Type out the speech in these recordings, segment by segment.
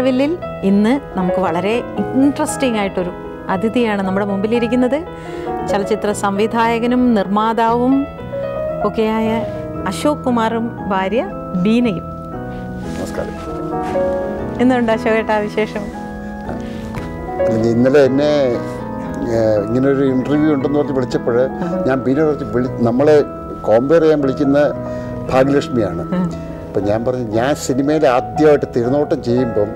മഴവില്ലിൽ ഇന്ന് നമുക്ക് വളരെ ഇൻട്രസ്റ്റിംഗ് ആയിട്ടൊരു അതിഥിയാണ് നമ്മുടെ മുമ്പിലിരിക്കുന്നത് ചലച്ചിത്ര സംവിധായകനും നിർമ്മാതാവും ഒക്കെയായ അശോക് കുമാറും ഭാര്യ ബീനയും നമസ്കാരം എന്തുണ്ട് അശോകേട്ടാ വിശേഷം അല്ലെങ്കിൽ ഇന്നലെ എന്നെ ഏഹ്, ഇങ്ങനൊരു ഇൻ്റർവ്യൂ ഉണ്ടെന്ന് പറഞ്ഞ് വിളിച്ചപ്പോൾ ഞാൻ പിന്നെ കുറച്ച് വിളി നമ്മളെ കോമ്പയർ ചെയ്യാൻ വിളിക്കുന്ന ഭാഗ്യലക്ഷ്മിയാണ് അപ്പം ഞാൻ പറഞ്ഞു ഞാൻ സിനിമയിൽ ആദ്യമായിട്ട് തിരുനോട്ടം ചെയ്യുമ്പം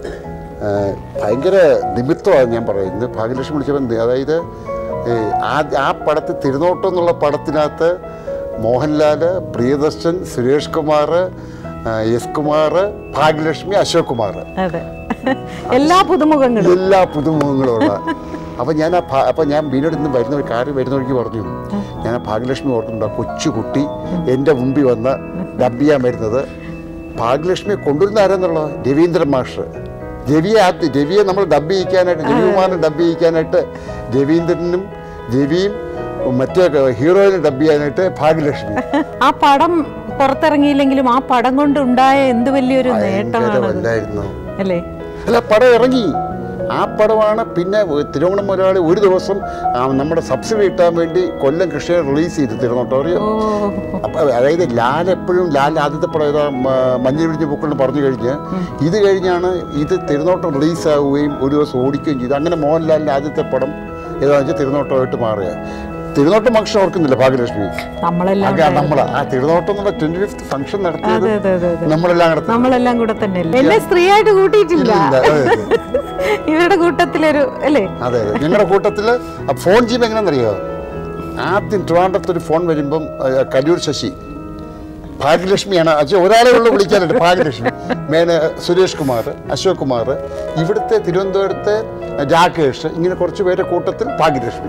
ഏഹ്, ഭയങ്കര നിമിത്തമാണ് ഞാൻ പറയുന്നത് ഭാഗ്യലക്ഷ്മി വിളിച്ചപ്പോൾ നി- അതായത് ഏഹ്, ആ ആ പടത്തിൽ തിരുനോട്ടം എന്നുള്ള പടത്തിനകത്ത് മോഹൻലാൽ പ്രിയദർശൻ സുരേഷ് കുമാർ ഏഹ്, എസ് കുമാർ ഭാഗ്യലക്ഷ്മി അശോക് കുമാർ അതെ എല്ലാ പുതുമുഖങ്ങളും എല്ലാ പുതുമുഖങ്ങളുള്ള അപ്പം ഞാൻ ആ ഭാ- അപ്പം ഞാൻ ബീനോട് ഇന്ന് വരുന്ന ഒരു കാറ് വരുന്ന വഴിക്ക് പറഞ്ഞു ഞാൻ ആ ഭാഗ്യലക്ഷ്മി ഓർക്കുന്നുണ്ട് ആ കൊച്ചു കുട്ടി എൻ്റെ മുമ്പിൽ വന്ന് ഡബ് ചെയ്യാൻ വരുന്നത് ഭാഗ്യലക്ഷ്മിയെ കൊണ്ടുവരുന്ന ആരെന്നുള്ള രവീന്ദ്രൻ മാഷ് രവിയെ ആദ്യം രവിയെ നമ്മൾ ഡബ് ചെയ്യിക്കാനായിട്ട് രവികുമാറിനെ ഡബ് ചെയ്യിക്കാനായിട്ട് രവീന്ദ്രനും രവിയും മറ്റേ ഹീറോയിനെ ഡബ് ചെയ്യാനായിട്ട് ഭാഗ്യലക്ഷ്മി ആ പടം പുറത്തിറങ്ങിയില്ലെങ്കിലും ആ പടം കൊണ്ട് ഉണ്ടായ എന്ത് വലിയൊരു ഭയങ്കര നേട്ടമാണ് വല്ലായിരുന്നു അല്ലേ അല്ല പടം ഇറങ്ങി ആ പടമാണ് പിന്നെ തിരുവോണം മുതലാളി ഒരു ദിവസം ആ, നമ്മുടെ സബ്സിഡി കിട്ടാൻ വേണ്ടി കൊല്ലം കൃഷിയെ റിലീസ് ചെയ്തു തിരുവോട്ടം അറിയോ ഓ അപ്പൊ അതായത് ലാൽ എപ്പോഴും ലാൽ ആദ്യത്തെ പടം ഏതാ മ- മഞ്ഞൾ പിടിച്ച പൂക്കളെന്ന് പറഞ്ഞു കഴിഞ്ഞ് ഇത് കഴിഞ്ഞാണ് ഇത് തിരുനോട്ടം റിലീസാവുകയും ഒരു ദിവസം ഓടിക്കുകയും ചെയ്തു അങ്ങനെ മോഹൻലാലിൻ്റെ ആദ്യത്തെ പടം ഏതാണെന്ന് വെച്ചാൽ തിരുനോട്ടമായിട്ട് മാറുക തിരുനോട്ടം ഫംഗ്ഷൻ ഓർക്കുന്നില്ല ഭാഗ്യലക്ഷ്മി നമ്മളെല്ലാം ആകെ നമ്മളാ ആ തിരുനോട്ടം എന്നുള്ള ട്വന്റി ഫിഫ്ത്ത് ഫംഗ്ഷൻ നടത്തിയത് അതെ അതെ അതെ അതെ നമ്മളെല്ലാം നടത്തി നമ്മളെല്ലാം കൂടെ തന്നെ എന്നെ സ്ത്രീയായിട്ട് കൂട്ടിയിട്ടില്ല ഇല്ല, അതെ, അതെ. ഇവരുടെ കൂട്ടത്തിലൊരു അല്ലേ അതെ അതെ ഞങ്ങളുടെ കൂട്ടത്തിൽ ഫോൺ ചെയ്യുമ്പോൾ എങ്ങനെയാണെന്നറിയോ ആദ്യം ട്രിവാൻഡ്രത്ത് ഒരു ഫോൺ വരുമ്പം ആ, കല്ലൂർ ശശി ഭാഗ്യലക്ഷ്മിയാണ് അച്ഛൻ ഒരാളെ ഉള്ളു വിളിക്കാനുണ്ട് ഭാഗ്യലക്ഷ്മി മേനെ സുരേഷ് കുമാർ അശോക് കുമാർ ഇവിടുത്തെ തിരുവനന്തപുരത്തെ രാകേഷ് ഇങ്ങനെ കുറച്ച് പേരുടെ കൂട്ടത്തിൽ ഭാഗ്യലക്ഷ്മി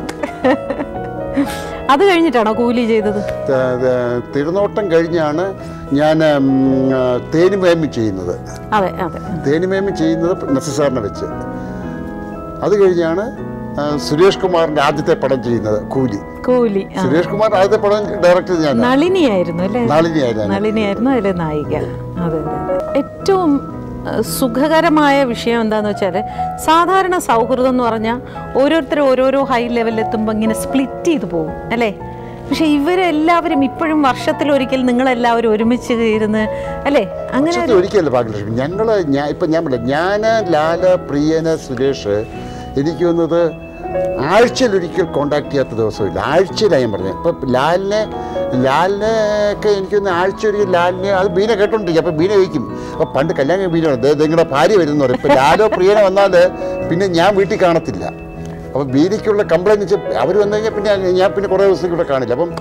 അത് കഴിഞ്ഞിട്ടാണോ കൂലി ചെയ്തത് ത- ത- തിരുനോട്ടം കഴിഞ്ഞാണ് ഞാൻ ഉം, ആ, തേനിമേമി ചെയ്യുന്നത് അതെ അതെ തേനിമേമി ചെയ്യുന്നത് നസസാറിനെ വെച്ച് അത് കഴിഞ്ഞാണ് ആ, സുരേഷ് കുമാറിൻ്റെ ആദ്യത്തെ പടം ചെയ്യുന്നത് കൂലി കൂലി ആ. സുരേഷ് കുമാർ ആദ്യത്തെ പടം ഡയറക്റ്റ് ചെയ്ത് ഞാൻ നളിനിയായിരുന്നു അല്ലേ നാളിനെയായിരുന്നു നളിനിയായിരുന്നു അതിലെ നായിക അതെ അതെ അതെ. ഏറ്റവും അഹ്, സുഖകരമായ വിഷയം എന്താന്ന് വെച്ചാൽ സാധാരണ സൗഹൃദം എന്ന് പറഞ്ഞാൽ ഓരോരുത്തർ ഓരോരോ ഹൈ ലെവലിൽ എത്തുമ്പോൾ ഇങ്ങനെ സ്പ്ലിറ്റ് ചെയ്തു പോകും അല്ലേ പക്ഷെ ഇവരെല്ലാവരും ഇപ്പോഴും വർഷത്തിലൊരിക്കൽ നിങ്ങളെല്ലാവരും ഒരുമിച്ച് ഇരുന്ന് അല്ലേ അങ്ങനെ വർഷത്തിൽ ഒരിക്കലല്ല ഭാഗ്യലക്ഷ്മി ഞങ്ങൾ ഞാൻ ഇപ്പം ഞാൻ പറയാം ഞാൻ ലാല പ്രിയന സുരേഷ് എനിക്ക് തോന്നുന്നത് ആഴ്ചയിലൊരിക്കൽ കോണ്ടാക്ട് ചെയ്യാത്ത ദിവസമില്ല ആഴ്ചയിലാണ് ഞാൻ പറഞ്ഞത് ഇപ്പം ലാലിനെ ലാലിനെ ഒക്കെ എനിക്കൊന്ന് ആഴ്ച ഒരിക്കൽ ലാലിനെ അത് ബീന കേട്ടോണ്ടിരിക്കും അപ്പം ബീന ചോദിക്കും അപ്പോൾ പണ്ട് കല്യാണം ബീന നിങ്ങളുടെ ഭാര്യ വരുന്ന പറയും ഇപ്പം ലാലോ പ്രിയനോ വന്നാൽ പിന്നെ ഞാൻ വീട്ടിൽ കാണത്തില്ല അപ്പോൾ ബീനയ്ക്കുള്ള കംപ്ലൈൻറ്റ് വെച്ചാൽ അവർ വന്നു കഴിഞ്ഞാൽ പിന്നെ ഞാൻ പിന്നെ കുറേ ദിവസം ഇവിടെ കാണില്ല അപ്പം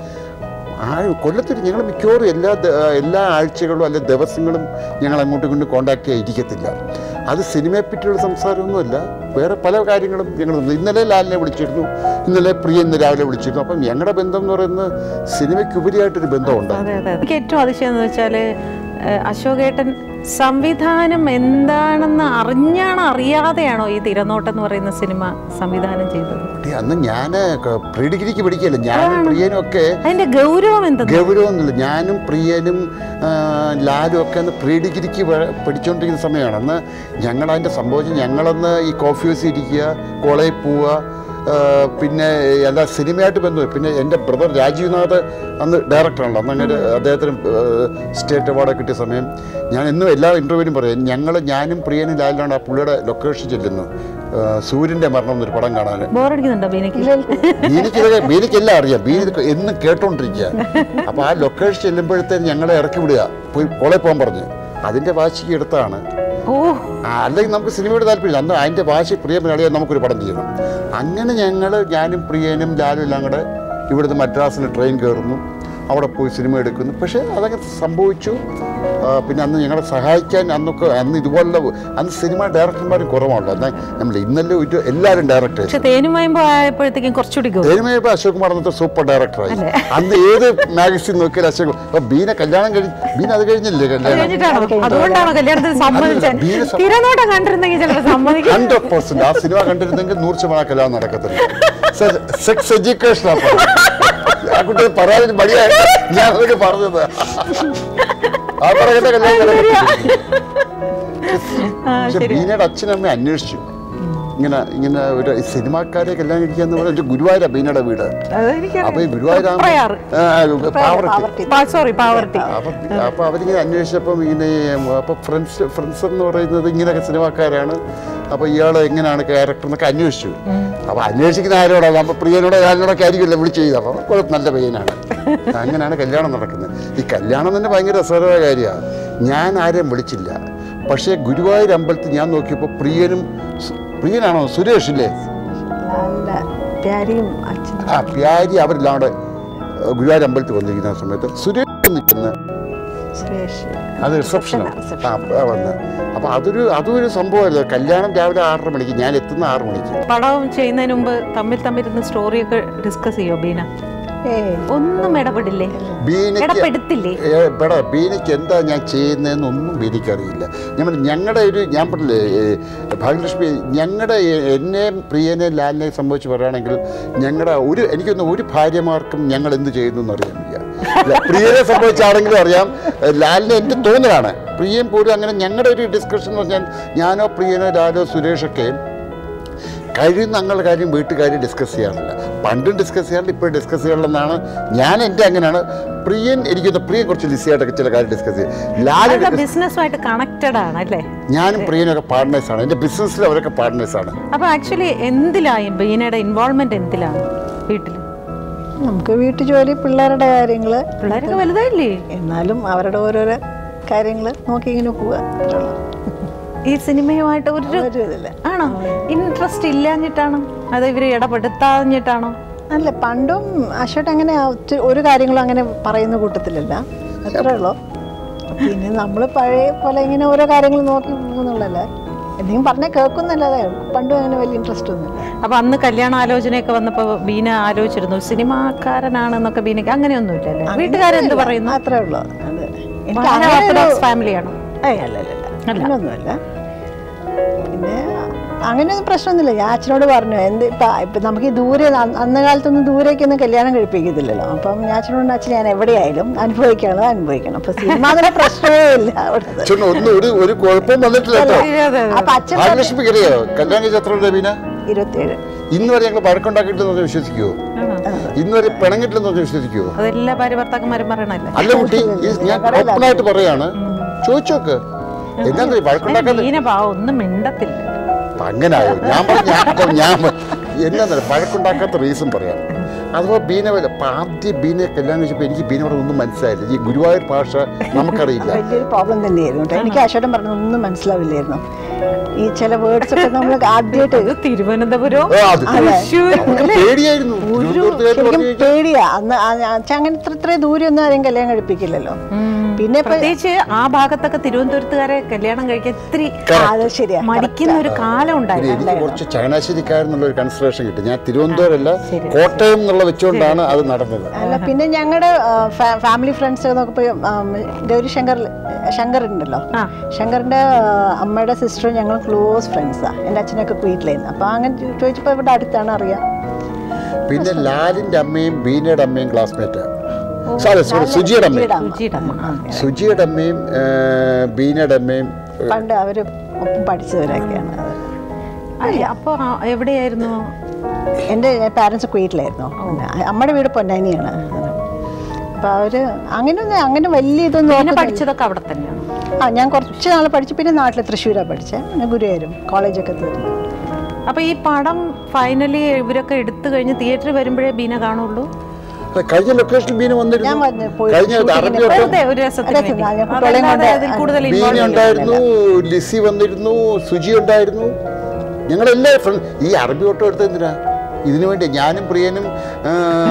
ആ കൊല്ലത്തിൽ ഞങ്ങൾ മിക്കവാറും എല്ലാ ദ- എല്ലാ ആഴ്ചകളും അല്ലെ ദിവസങ്ങളും ഞങ്ങൾ അങ്ങോട്ടും ഇങ്ങോട്ടും കോണ്ടാക്ട് ചെയ്യാൻ ഇരിക്കത്തില്ല അത് സിനിമയെ പറ്റിയുള്ള സംസാരമൊന്നുമല്ല വേറെ പല കാര്യങ്ങളും ഞങ്ങൾ ഇന്നലെ ലാലിനെ വിളിച്ചിരുന്നു ഇന്നലെ പ്രിയ ഇന്ന് രാവിലെ വിളിച്ചിരുന്നു അപ്പം ഞങ്ങളുടെ ബന്ധം എന്ന് പറയുന്നത് സിനിമയ്ക്കുപരിയായിട്ടൊരു ബന്ധമുണ്ട് അതെ അതെ എനിക്ക് ഏറ്റവും അതിശയം എന്ന് വെച്ചാൽ അശോകേട്ടൻ സംവിധാനം എന്താണെന്ന് അറിഞ്ഞാണോ അറിയാതെയാണോ ഈ തിരനോട്ടം എന്ന് പറയുന്ന സിനിമ സംവിധാനം ചെയ്തത് എടീ, അന്ന് ഞാൻ പ്രീ ഡിഗ്രിക്ക് പഠിക്കുകയല്ല ഞാനും പ്രിയനും ഒക്കെ അതിന്റെ ഗൗരവം എന്താ ഗൗരവമൊന്നുമില്ല ഞാനും പ്രിയനും ആ, ലാലും ഒക്കെ അന്ന് പ്രീ ഡിഗ്രിക്ക് പ- പഠിച്ചുകൊണ്ടിരിക്കുന്ന സമയമാണ് അന്ന് ഞങ്ങൾ അതിൻ്റെ സംഭവിച്ച് ഞങ്ങളന്ന് ഈ കോഫി ഹൗസിൽ ഇരിക്കുക കോളേജിൽ പോവുക ആ, പിന്നെ എല്ലാ സിനിമയായിട്ട് ബന്ധം പിന്നെ എൻ്റെ ബ്രദർ രാജീവ്നാഥ് അന്ന് ഡയറക്ടറാണല്ലോ അന്ന് അങ്ങനെ അദ്ദേഹത്തിന് സ്റ്റേറ്റ് അവാർഡ് കിട്ടിയ സമയം ഞാൻ എന്നും എല്ലാ ഇൻ്റർവ്യൂവിനും പറയും ഞങ്ങൾ ഞാനും പ്രിയനും ലാലിലാണ് ആ പുള്ളിയുടെ ലൊക്കേഷൻ ചെല്ലുന്നു ആ, സൂര്യൻ്റെ മരണം എന്നൊരു പടം കാണാൻ ബോറടിക്കുന്നുണ്ടോ ബീനയ്ക്ക് ബീനിക്കിതൊക്കെ ബീനിക്കെല്ലാം അറിയാം ബീനി ഇത് എന്നും കേട്ടോണ്ടിരിക്കുക അപ്പൊ ആ ലൊക്കേഷൻ ചെല്ലുമ്പോഴത്തേന് ഞങ്ങളെ ഇറക്കി വിടുക പോയി കോളേജ് പോകാൻ പറഞ്ഞു അതിന്റെ വാശിക്ക് എടുത്താണ് ഓ ആ, അല്ലെങ്കിൽ നമുക്ക് സിനിമയോട് താല്പര്യമില്ല അന്ന് അതിന്റെ വാശി പ്രിയ മലയാളിയെ നമുക്കൊരു പടം ചെയ്യണം അങ്ങനെ ഞങ്ങൾ ഞാനും പ്രിയനും ലാലും എല്ലാം കൂടെ ഇവിടുന്ന് മദ്രാസിന് ട്രെയിൻ കയറുന്നു അവിടെ പോയി സിനിമ എടുക്കുന്നു പക്ഷേ അതങ്ങനെ സംഭവിച്ചു ആ, പിന്നെ അന്ന് ഞങ്ങളെ സഹായിക്കാൻ അന്നൊക്കെ അന്ന് ഇതുപോലുള്ള അന്ന് സിനിമ ഡയറക്ടർമാരും കുറവാണല്ലോ എന്നാൽ നമ്മൾ ഇന്നലെ ഒരു എല്ലാവരും ഡയറക്ടേഴ്സ് പക്ഷെ തേനും വയമ്പോ ആയപ്പോഴത്തേക്കും കുറച്ചുകൂടി ഗൗരവം ധൈര്യമായപ്പോൾ അശോക് കുമാർ അന്നത്തെ സൂപ്പർ ഡയറക്ടറായി അന്ന് ഏത് മാഗസിൻ നോക്കിയാലും അശോക് അപ്പൊ ബീന കല്യാണം കഴിഞ്ഞ് ബീന അത് കഴിഞ്ഞില്ലേ കല്യാണം കഴിഞ്ഞിട്ടാണോ അതുകൊണ്ടാണോ കല്യാണത്തിന് സമ്മതിച്ചത് അല്ല, ബീന സം- തിരനോട്ടം കണ്ടിരുന്നെങ്കിൽ ചിലപ്പോൾ സമ്മതിക്കും ഹൺഡ്രഡ് പെർസെന്റ് ആ സിനിമ കണ്ടിരുന്നെങ്കിൽ നൂറ് ശതമാനം കല്യാണം നടക്കത്തില്ല സെക്സ് എഡ്യൂക്കേഷൻ ആ കുട്ടി പറയാൻ മടിയായിട്ട് ഞാൻ അവര് പറഞ്ഞത് ആ പറയുന്ന കല്യാണം നടക്കത്തില്ല. ആ, പക്ഷെ ശരി ബീനയുടെ അച്ഛനമ്മ അന്വേഷിച്ചു ഇങ്ങനെ ഇങ്ങനെ ഒരു സിനിമാക്കാരെ കല്യാണം കഴിക്കാന്ന് പറഞ്ഞ ഒരു ഗുരുവായൂരാ ബീനയുടെ വീട് അപ്പൊ ഈ ഗുരുവായൂരാ പ്രയാറ് പാവർത്തി സോറി പാവർത്തി അപ്പൊ അപ്പൊ അവരിങ്ങനെ അന്വേഷിച്ചപ്പം ഇങ്ങനെ അപ്പൊ ഫ്രണ്ട്സ് ഫ്രണ്ട്സ് എന്ന് പറയുന്നത് ഇങ്ങനെയൊക്കെ സിനിമാക്കാരാണ് അപ്പൊ ഇയാൾ എങ്ങനെയാണ് ക്യാരക്ടർ എന്നൊക്കെ അന്വേഷിച്ചു അപ്പൊ അന്വേഷിക്കുന്ന ആരോടാണ് അപ്പൊ പ്രിയനോട് ഞാനോടൊക്കെ ആയിരിക്കുമല്ലോ വിളിച്ച് ചെയ്ത് അപ്പൊ കുഴപ്പം നല്ല പയ്യനാണ് അങ്ങനെയാണ് കല്യാണം നടക്കുന്നത് ഈ കല്യാണം തന്നെ ഭയങ്കര രസകരമായ കാര്യമാണ് ഞാൻ ആരെയും വിളിച്ചില്ല പക്ഷേ ഗുരുവായൂർ അമ്പലത്തിൽ ഞാൻ നോക്കിയപ്പോൾ പ്രിയനും സു- പ്രിയനാണോ സുരേഷ് ഇല്ലേ അല്ല പ്യാരിയും അച്ഛനും ആ പ്യാരി അവരെല്ലാം കൂടെ ഗുരുവായൂർ അമ്പലത്തിൽ വന്നിരിക്കുന്ന സമയത്ത് സുരേഷ് നിൽക്കുന്ന സുരേഷ് അത് റിസപ്ഷനാണ് ആ വന്ന് അപ്പോൾ അതൊരു അതും ഒരു സംഭവമല്ല കല്യാണം രാവിലെ ആറര മണിക്ക് ഞാൻ എത്തുന്ന ആറ് മണിക്ക് പടം ചെയ്യുന്നതിന് മുമ്പ് തമ്മിൽ തമ്മിൽ ഇരുന്ന് സ്റ്റോറിയൊക്കെ ഡിസ്കസ് ചെയ്യോ ബീന ഏയ് ഒന്നും ഇടപെടില്ലേ ബീനയ്ക്ക് ഇടപെടുത്തില്ലേ ഏ, പെടാ ബീനയ്ക്ക് എന്താ ഞാൻ ചെയ്യുന്നതെന്നൊന്നും ബീനയ്ക്ക് അറിയില്ല ഞാൻ പറഞ്ഞു ഞങ്ങളുടെ ഒരു ഞാൻ പറഞ്ഞില്ലേ ഏ, ഭാഗ്യലക്ഷ്മി ഞങ്ങളുടെ എന്നെയും പ്രിയനെയും ലാലിനെയും സംബന്ധിച്ച് പറയുകയാണെങ്കിൽ ഞങ്ങളുടെ ഒരു എനിക്കൊന്ന് ഒരു ഭാര്യമാർക്കും ഞങ്ങൾ എന്ത് ചെയ്യുന്നു എന്ന് അറിയാൻ വയ്യ ഇല്ല, പ്രിയനെ സംബന്ധിച്ചാണെങ്കിലും അറിയാം ഏ, ലാലിനെ എനിക്ക് തോന്നലാണ് പ്രിയൻ പോലും അങ്ങനെ ഞങ്ങളുടെ ഒരു ഡിസ്കഷൻ എന്ന് പറഞ്ഞാൽ ഞാനോ പ്രിയനോ ലാലോ സുരേഷൊക്കെ കഴിയുന്ന ഞങ്ങളുടെ കാര്യം വീട്ടുകാര്യം ഡിസ്കസ് ചെയ്യാറില്ല പണ്ടും ഡിസ്കസ് ചെയ്യാറില്ല ഇപ്പോഴും ഡിസ്കസ് ചെയ്യാറില്ലെന്നാണ് ഞാൻ എൻ്റെ അങ്ങനെയാണ് പ്രിയൻ എനിക്കൊന്ന് പ്രിയൻ കുറച്ച് ലിസിയായിട്ടൊക്കെ ചില കാര്യം ഡിസ്കസ് ചെയ്യും ലാല് അവരുടെ ബിസിനസ്സുമായിട്ട് കണക്റ്റഡ് ആണ് അല്ലേ ഞാനും പ്രിയനൊക്കെ പാർട്ട്നേഴ്സാണ് എൻ്റെ ബിസിനസ്സിൽ അവരൊക്കെ പാർട്ട്നേഴ്സാണ് അപ്പൊ ആക്ച്വലി എന്തിലായി ബീനയുടെ ഇൻവോൾവ്മെന്റ് എന്തിലാണ് വീട്ടിൽ നമുക്ക് വീട്ടു ജോലി പിള്ളേരുടെ കാര്യങ്ങൾ പിള്ളേരൊക്കെ വലുതായില്ലേ എന്നാലും അവരുടെ ഓരോരോ കാര്യങ്ങൾ നോക്കി ഇങ്ങനെ പോവുക അത്രേ ഉള്ളൂ. ഈ സിനിമയുമായിട്ട് ഒരു ഒരു ഇതില്ല ആണോ ഇൻട്രസ്റ്റ് ഇല്ലാഞ്ഞിട്ടാണോ അത് ഇവര് ഇടപെടുത്താഞ്ഞിട്ടാണോ അല്ല പണ്ടും അശോട്ട് അങ്ങനെ ഒത്തിരി ഒരു കാര്യങ്ങളും അങ്ങനെ പറയുന്ന കൂട്ടത്തിലല്ല അത്രേ ഉള്ളൂ പിന്നെ നമ്മൾ പഴയ പോലെ ഇങ്ങനെ ഓരോ കാര്യങ്ങൾ നോക്കി പോകുന്നുള്ളല്ലേ എന്തെങ്കിലും പറഞ്ഞാൽ കേൾക്കുന്നല്ലാതെ പണ്ടും അങ്ങനെ വലിയ ഇൻട്രസ്റ്റ് ഒന്നുമില്ല അപ്പൊ അന്ന് കല്യാണ ആലോചനയൊക്കെ വന്നപ്പോ ബീന ആലോചിച്ചിരുന്നു സിനിമാക്കാരനാണെന്നൊക്കെ ബീനക്ക് അങ്ങനെയൊന്നും ഇല്ലല്ലേ വീട്ടുകാരെന്ത് പറയുന്നു അത്രേ ഉള്ളൂ അത് എനിക്ക് അങ്ങനെ ഒരു- ഓർത്തഡോക്സ് ഫാമിലിയാണോ ഏയ് അല്ല അല്ല അല്ല അങ്ങനെയൊന്നുമല്ല പിന്നെ അങ്ങനെയൊന്നും പ്രശ്നമൊന്നുമില്ല ഞാൻ അച്ഛനോട് പറഞ്ഞു എന്ത് ഇപ്പം ഇപ്പം നമുക്ക് ഈ ദൂരെ അന്ന് അന്ന് കാലത്തൊന്നും ദൂരേക്കൊന്നും കല്യാണം കഴിപ്പിക്കത്തില്ലല്ലോ അപ്പം ഞാൻ അച്ഛനോട് അച്ഛൻ ഞാൻ എവിടെയായാലും അനുഭവിക്കാനുള്ളത് അനുഭവിക്കണം അപ്പം സിനിമ അതിന് പ്രശ്നമേ ഇല്ല അവിടുത്തെ ചുണ്ണ ഒന്നും ഒരു ഒരു കുഴപ്പവും വന്നിട്ടില്ല കേട്ടോ അപ്പം അച്ഛൻ ഭാഗ്യലക്ഷ്മിക്ക് അറിയോ കല്യാണം കഴിച്ച എത്ര ബീന ഇരുപത്തിയേഴ് ഇന്ന് വരെ ഞങ്ങൾ വഴക്കുണ്ടാക്കിയിട്ടെന്ന് പറഞ്ഞ് വിശ്വസിക്കുമോ ആണോ ഇന്ന് വരെ പിണങ്ങിട്ടില്ലെന്ന് പറഞ്ഞ് വിശ്വസിക്കുമോ അതെല്ലാ ഭാര്യ ഭർത്താക്കന്മാരും പറയണല്ലേ അല്ല കുട്ടി ഈ ഞാൻ ഓപ്പണായിട്ട് പറയാണ് ചോദിച്ചോക്ക് എന്താ വഴക്കുണ്ടാക്കാൻ ബീന പാവം ഒന്നും മിണ്ടത്തില്ല അപ്പൊ അങ്ങനായോ ഞാൻ പറഞ്ഞ ഞാൻ ഞാൻ എന്താ വഴക്കുണ്ടാക്കാത്ത റീസൺ പറയാം അഥവാ ബീന വല്ല- അപ്പൊ ആദ്യം ബീനെ കല്യാണം കഴിച്ചപ്പോൾ എനിക്ക് ബീനോട് ഒന്നും മനസ്സിലായില്ല ഈ ഗുരുവായൂർ ഭാഷ നമുക്കറിയില്ല വലിയൊരു പ്രോബ്ലം തന്നെയായിരുന്നു കേട്ടോ എനിക്ക് അശോട്ടൻ പറഞ്ഞത് ഒന്നും മനസ്സിലാവില്ലായിരുന്നു ഈ ചില വേർഡ്സ് ഒക്കെ നമ്മൾ ആദ്യമായിട്ട് ഇത് തിരുവനന്തപുരം ആ, അത് തൃശ്ശൂർ നമുക്ക് പേടിയായിരുന്നു തിരുവനന്തപുരത്തുകാർ ശരിക്കും പറഞ്ഞു പേടിയാ അന്ന് ആ- അച്ഛൻ അങ്ങനെ ഇത്ര ഇത്ര ദൂരെ ഒന്നും ആരെയും കല്യാണം കഴിപ്പിക്കില്ലല്ലോ പിന്നെ ഇപ്പൊ പ്രത്യേകിച്ച് ആ ഭാഗത്തൊക്കെ തിരുവനന്തപുരത്തുകാരെ കല്യാണം കഴിക്കാൻ ഇത്തിരി അത് ശരിയാ മടിക്കുന്ന ഒരു കാലം പിന്നെ ഉണ്ടായിരുന്നു എനിക്ക് കുറച്ച് ചങ്ങനാശ്ശേരിക്കാരെന്നുള്ള ഒരു കൺസിഡറേഷൻ കിട്ടി ഞാൻ തിരുവനന്തപുരം അല്ല കോട്ടയം എന്നുള്ള വെച്ചുകൊണ്ടാണ് അത് നടന്നത് അല്ല പിന്നെ ഞങ്ങളുടെ ഫാമിലി ഫ്രണ്ട്സ് നോക്കുമ്പോൾ ഗൗരിശങ്കർ ശങ്കർ ഉണ്ടല്ലോ ആ. ശങ്കറിന്റെ ആ, അമ്മയുടെ സിസ്റ്ററും ഞങ്ങൾ ക്ലോസ് ഫ്രണ്ട്സാ എൻ്റെ അച്ഛനൊക്കെ വീട്ടിലായിരുന്നു അപ്പൊ അങ്ങനെ ചോദിച്ചപ്പോൾ ഇവിടെ അടുത്താണ് അറിയാം പിന്നെ ലാലിന്റെ അമ്മയും ബീനയുടെ അമ്മയും ക്ലാസ്മേറ്റ് സോറി സോറി സുജിയുടെ അമ്മയും സുജിയുടെ അമ്മ. രുചിയുടെ അമ്മ. ആ, സുജിയുടെ അമ്മയും ആ, ബീനയുടെ അമ്മയും പണ്ട് അവര് ഒപ്പം പഠിച്ചവരൊക്കെയാണ് അത്. അല്ല, അപ്പൊ ആ, എവിടെയായിരുന്നു എൻ്റെ പാരൻസ് വീട്ടിലായിരുന്നു അമ്മയുടെ വീട് പൊന്നാനിയാണ് അപ്പൊ അവര് അങ്ങനെയൊന്നും അങ്ങനെ വലിയ ഇതൊന്നും പിന്നെ നോക്കുന്നില്ല. പഠിച്ചതൊക്കെ അവിടെ തന്നെയാണ് ആ ഞാൻ കുറച്ച് നാൾ പഠിച്ചു പിന്നെ നാട്ടിൽ തൃശ്ശൂരാണ് പഠിച്ചത് പിന്നെ ഗുരുവായൂരും കോളേജൊക്കെ തീർന്നു അപ്പൊ ഈ പടം ഫൈനലി ഇവരൊക്കെ എടുത്തു കഴിഞ്ഞ് തിയേറ്ററിൽ വരുമ്പോഴേ ബീന കാണുള്ളൂ അല്ല, കഴിഞ്ഞ ലൊക്കേഷനിൽ ബീന ഞാൻ വന്നിരുന്നു വന്ന് പോയി കഴിഞ്ഞ shooting ന് അറബി പോയി. വെറുതെ ഒരു രസത്തിന് രസം, വേണ്ടി. ഞാൻ കുട്ടികളെയും അതല്ലാതെ കൊണ്ട് അതിൽ കൂടുതൽ ബീന involve ഉണ്ടായിരുന്നു ലിസി വന്നിരുന്നു സുജി ഉണ്ടായിരുന്നു ഞങ്ങളെല്ലാ ഫ്രണ്ട് ഈ അറബി ഓട്ടോ എടുത്തത് എന്തിനാ ഇതിനു വേണ്ടി ഞാനും പ്രിയനും ആ,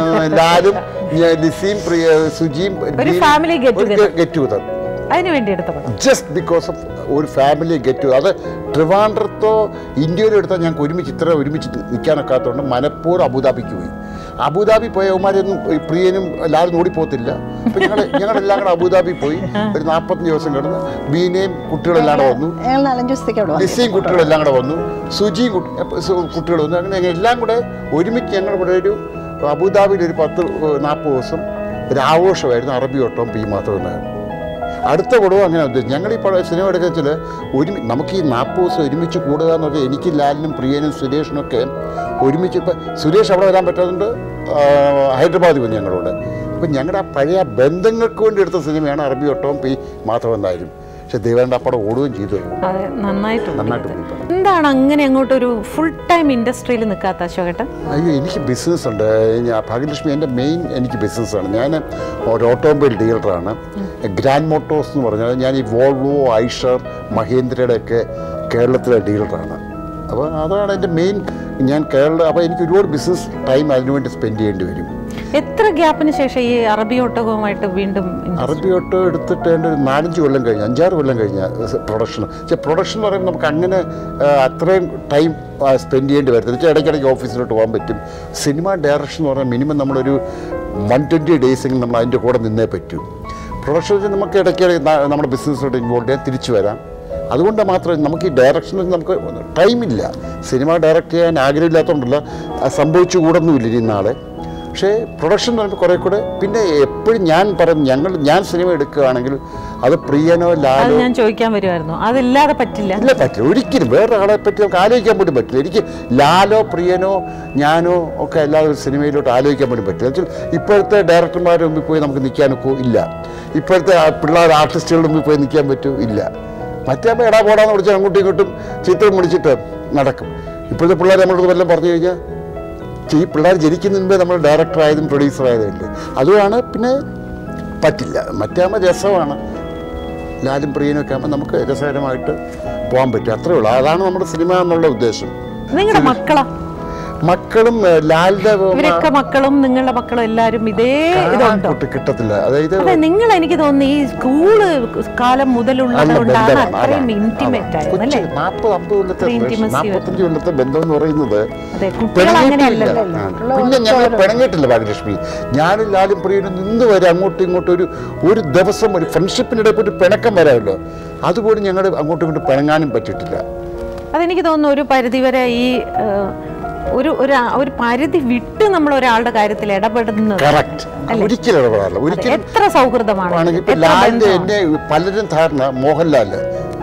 ലാലും ഞാൻ ലിസിയും പ്രിയ സുജിയും ഒരു family get together. Get together അതിന് വേണ്ടി എടുത്ത പടം ജസ്റ്റ് ബിക്കോസ് ഓഫ് ഒരു ഫാമിലി ഗെറ്റ് അത് ട്രിവാൻഡ്രത്തോ ഇന്ത്യയിലോ എടുത്താൽ ഞങ്ങൾക്ക് ഒരുമിച്ച് ഇത്ര ഒരുമിച്ച് നിൽക്കാനൊക്കാത്തതുകൊണ്ട് മനപ്പൂർവ്വം അബുദാബിക്ക് പോയി അബുദാബി പോയ അവന്മാരൊന്നും ഈ പ്രിയനും എല്ലാവരും ഓടിപ്പോത്തില്ല അപ്പം ഞങ്ങൾ ഞങ്ങളെല്ലാം കൂടെ അബുദാബി പോയി ഒരു നാൽപ്പത്തഞ്ച് ദിവസം കിടന്ന് ബീനയും കുട്ടികളെല്ലാം കൂടെ വന്നു ഞങ്ങൾ നാലഞ്ച് ദിവസത്തേക്ക് അവിടെ വന്നു ലിസിയും കുട്ടികളെല്ലാം കൂടെ വന്നു സുജിയും കുട്ടി- അപ്പൊ സു- കുട്ടികൾ വന്നു അങ്ങനെ ഞങ്ങൾ എല്ലാം കൂടെ ഒരുമിച്ച് ഞങ്ങൾ ഇവിടെ ഒരു അബുദാബിയിൽ ഒരു പത്ത് നാൽപ്പത് ദിവസം ഒരു ആഘോഷമായിരുന്നു അറബി ഓട്ടവും പി മാത്രം ഉണ്ടായിരുന്നു അടുത്ത പടവും അങ്ങനെ ഉദ്ദേശിച്ചു ഞങ്ങൾ ഈ പടം സിനിമ എടുക്കുന്ന വെച്ചാൽ ഒരുമി നമുക്ക് ഈ നാൽപ്പത് ദിവസം ഒരുമിച്ച് കൂടുക എന്ന് പറഞ്ഞാൽ എനിക്ക് ലാലിനും പ്രിയനും സുരേഷിനും ഒക്കെ ഒരുമിച്ച് ഇപ്പം സുരേഷ് അവിടെ വരാൻ പറ്റാത്തതുകൊണ്ട് ഹൈദരാബാദിൽ വന്നു ഞങ്ങളോട് അപ്പം ഞങ്ങളുടെ ആ പഴയ ബന്ധങ്ങൾക്ക് വേണ്ടി എടുത്ത സിനിമയാണ് അറബി ഒട്ടവും പി മാധവൻ നായരും പക്ഷെ ദേവേണ്ട ആ പടം ഓടുകയും ചെയ്തു അതെ നന്നായിട്ടുണ്ട് നന്നായിട്ട് ഇത്. പോയി പടം. എന്താണ് അങ്ങനെ അങ്ങോട്ടൊരു ഫുൾ ടൈം ഇൻഡസ്ട്രിയിൽ നിൽക്കാത്ത അശോകേട്ടൻ അയ്യോ എനിക്ക് ബിസിനസ് ഉണ്ട് ഞാൻ ഭാഗ്യലക്ഷ്മി എൻ്റെ മെയിൻ എനിക്ക് ബിസിനസ്സാണ് ഞാൻ ഒരു ഓട്ടോമൊബൈൽ ഡീലറാണ് ഗ്രാൻഡ് മോട്ടോഴ്സ് എന്ന് പറഞ്ഞാൽ ഞാൻ ഈ വോൾവോ ഐഷർ മഹേന്ദ്രയുടെ ഒക്കെ കേരളത്തിലെ ഡീലറാണ് അപ്പോൾ അതാണ് എൻ്റെ മെയിൻ ഞാൻ കേരള അപ്പോൾ എനിക്ക് ഒരുപാട് ബിസിനസ് ടൈം അതിനുവേണ്ടി സ്പെൻഡ് ചെയ്യേണ്ടി വരും എത്ര ഗ്യാപ്പിന് ശേഷം ഈ അറബി ഒട്ടകവുമായിട്ട് വീണ്ടും അറബി ഓട്ടോ എടുത്തിട്ട് എൻ്റെ ഒരു നാലഞ്ച് കൊല്ലം കഴിഞ്ഞ് അഞ്ചാറ് കൊല്ലം കഴിഞ്ഞ പ്രൊഡക്ഷൻ പക്ഷേ പ്രൊഡക്ഷൻ എന്ന് പറയുമ്പോൾ നമുക്ക് അങ്ങനെ ആ, അത്രയും ടൈം സ്പെൻഡ് ചെയ്യേണ്ടി വരത്തില്ല വെച്ചാൽ ഇടയ്ക്കിടയ്ക്ക് ഓഫീസിലോട്ട് പോകാൻ പറ്റും സിനിമ ഡയറക്ഷൻ എന്ന് പറഞ്ഞാൽ മിനിമം നമ്മളൊരു വൺ ട്വൻറ്റി ഡേയ്സെങ്കിലും നമ്മൾ അതിൻ്റെ കൂടെ നിന്നേ പറ്റൂ പ്രൊഡക്ഷൻ വെച്ചാൽ നമുക്ക് ഇടയ്ക്കിടയ്ക്ക് ന- നമ്മുടെ ബിസിനസ്സിലോട്ട് ഇൻവോൾവ് ചെയ്യാൻ തിരിച്ചു വരാം അതുകൊണ്ട് മാത്രമേ നമുക്ക് ഈ ഡയറക്ഷനിൽ നമുക്ക് ടൈമില്ല സിനിമ ഡയറക്റ്റ് ചെയ്യാൻ ആഗ്രഹമില്ലാത്തതുകൊണ്ടല്ല അത് സംഭവിച്ചു കൂടൊന്നുമില്ല ഇനി നാളെ പക്ഷേ പ്രൊഡക്ഷൻ എന്ന് പറയുമ്പോൾ കുറേ കൂടെ പിന്നെ എപ്പോഴും ഞാൻ പറയും ഞങ്ങൾ ഞാൻ സിനിമ എടുക്കുകയാണെങ്കിൽ അത് പ്രിയനോ അത് ലാലോ ഞാൻ ചോദിക്കാൻ വരുമായിരുന്നു അതില്ലാതെ പറ്റില്ല ഇല്ല പറ്റില്ല ഒരിക്കലും വേറെ ആളെ പറ്റി നമുക്ക് ആലോചിക്കാൻ പോലും പറ്റില്ല എനിക്ക് ലാലോ പ്രിയനോ ഞാനോ ഒക്കെ അല്ലാതെ ഒരു സിനിമയിലോട്ട് ആലോചിക്കാൻ പോലും പറ്റില്ല വെച്ചാൽ ഇപ്പോഴത്തെ ഡയറക്ടർമാരുടെ മുമ്പിൽ പോയി നമുക്ക് നിൽക്കാനൊക്കെ ഇല്ല ഇപ്പോഴത്തെ ആ പിള്ളേർ ആർട്ടിസ്റ്റുകളുടെ മുമ്പിൽ പോയി നിൽക്കാൻ പറ്റൂ ഇല്ല മറ്റേ അപ്പോൾ എടാ പോടാന്ന് വിളിച്ച് അങ്ങോട്ടും ഇങ്ങോട്ടും ചിത്രം പിടിച്ചിട്ട് നടക്കും ഇപ്പോഴത്തെ പിള്ളേർ നമ്മളോട് വല്ലതും പറഞ്ഞു കഴിഞ്ഞാൽ ഈ പിള്ളേർ ജനിക്കുന്നതിന് മുമ്പേ നമ്മൾ ഡയറക്ടർ ആയതും പ്രൊഡ്യൂസർ ആയതും ഇല്ലേ അതുമാണ് പിന്നെ പറ്റില്ല മറ്റാകുമ്പോൾ രസമാണ് ലാലും പ്രിയനും ഒക്കെ ആകുമ്പോൾ നമുക്ക് രസകരമായിട്ട് പോകാൻ പറ്റും അത്രേ ഉള്ളൂ അതാണ് നമ്മുടെ സിനിമ എന്നുള്ള ഉദ്ദേശം നിങ്ങളുടെ മക്കളാ മക്കളും ഏഹ്, ലാലിന്റെ ഇവരൊക്കെ മക്കളും നിങ്ങളുടെ മക്കളും എല്ലാരും ഇതേ ഇതുണ്ടോ കുട്ടി കിട്ടത്തില്ല അതായത് അതെ നിങ്ങൾ എനിക്ക് തോന്നുന്നു ഈ സ്കൂള് കാലം നല്ല മുതലുള്ളതുകൊണ്ടാണ് ബന്ധമാണ് അത്രയും അതാണ്. ഇന്റിമേറ്റ് അതാണ്. ആയത് അല്ലേ കൊച്ചു നാൽപ്പത് അമ്പത് കൊല്ലത്തെ ഇത്ര intimacy നാൽപ്പത്തഞ്ച് കൊല്ലത്തെ ബന്ധം എന്ന് പറയുന്നത് അതെ കുട്ടികൾ പിണങ്ങിയിട്ടില്ല അങ്ങനെയല്ലല്ലോ ആ. പിന്നെ ഞങ്ങൾ പിണങ്ങിയിട്ടില്ല ഭാഗ്യലക്ഷ്മി ഞാനും ലാലും പ്രിയനും ഇന്ന് വരെ അങ്ങോട്ടും ഇങ്ങോട്ടും ഒരു ഒരു ദിവസം ഒരു ഫ്രണ്ട്ഷിപ്പിനിടെ ഒരു പിണക്കം വരാമല്ലോ അതുപോലും ഞങ്ങൾ അങ്ങോട്ടും ഇങ്ങോട്ടും പിണങ്ങാനും പറ്റിയിട്ടില്ല അതെനിക്ക് തോന്നുന്നു ഒരു പരിധിവരെ ഈ ഏഹ്, ഒരു ഒരു ഒരു പരിധി വിട്ട് നമ്മൾ ഒരാളുടെ കാര്യത്തിൽ ഇടപെടുന്നത് കറക്റ്റ് ഒരിക്കലും ഇടപെടാറില്ല ഒരിക്കലും എത്ര സൗഹൃദമാണ് ആണെങ്കിൽ ഇപ്പൊ എത്ര ലാലിന്റെ ബന്ധമാണ്. എന്നെ പലരും ധാരണ മോഹൻലാല്